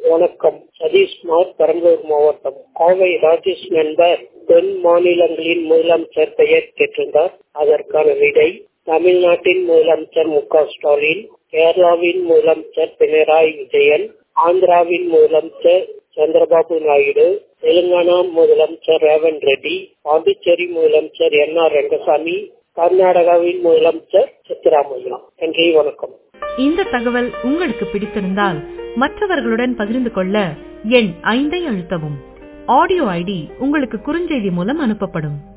வணக்கம் சதீஷ்குமார் பெரம்பலூர் மாவட்டம் கோவை ராஜேஷ் நண்பர் தென் மாநிலங்களின் முதலமைச்சர் பெயர் கேட்டிருந்தார் அதற்கான விடை தமிழ்நாட்டின் முதலமைச்சர் மு க ஸ்டாலின் கேரளாவின் முதலமைச்சர் பினராயி விஜயன் ஆந்திராவின் முதலமைச்சர் சந்திரபாபு நாயுடு தெலுங்கானா முதலமைச்சர் ரேவந்த் ரெட்டி பாண்டிச்சேரி முதலமைச்சர் என் ஆர் ரங்கசாமி கர்நாடகாவின் முதலமைச்சர் சித்தராமையா நன்றி வணக்கம் இந்த தகவல் உங்களுக்கு பிடித்திருந்தால் மற்றவர்களுடன் பகிர்ந்து கொள்ள எண் ஐந்தை அழுத்தவும் ஆடியோ ஐடி உங்களுக்கு குறுஞ்செய்தி மூலம் அனுப்பப்படும்